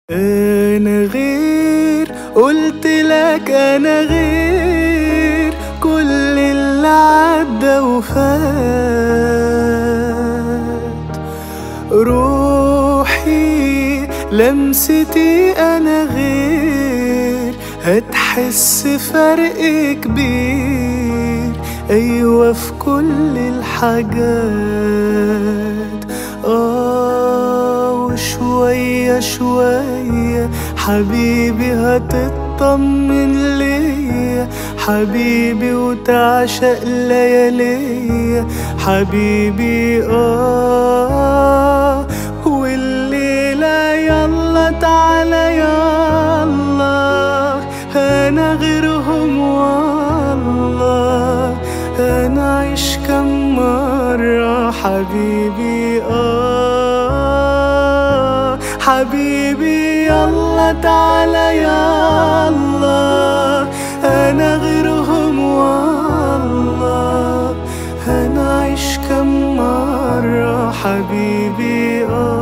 أنا غير قلت لك أنا غير كل اللي عدى وفات روحي لمستي أنا غير هتحس فرق كبير أيوة في كل الحاجات آه وشوية شوية حبيبي هتطمن ليا حبيبي وتعشق لياليا حبيبي آه والليلة يلا تعالى يلا أنا غيرهم والله أنا عيش كم مرة حبيبي آه حبيبي يلا تعالى يلا أنا غيرهم والله أنا عيش كم مرة حبيبي آه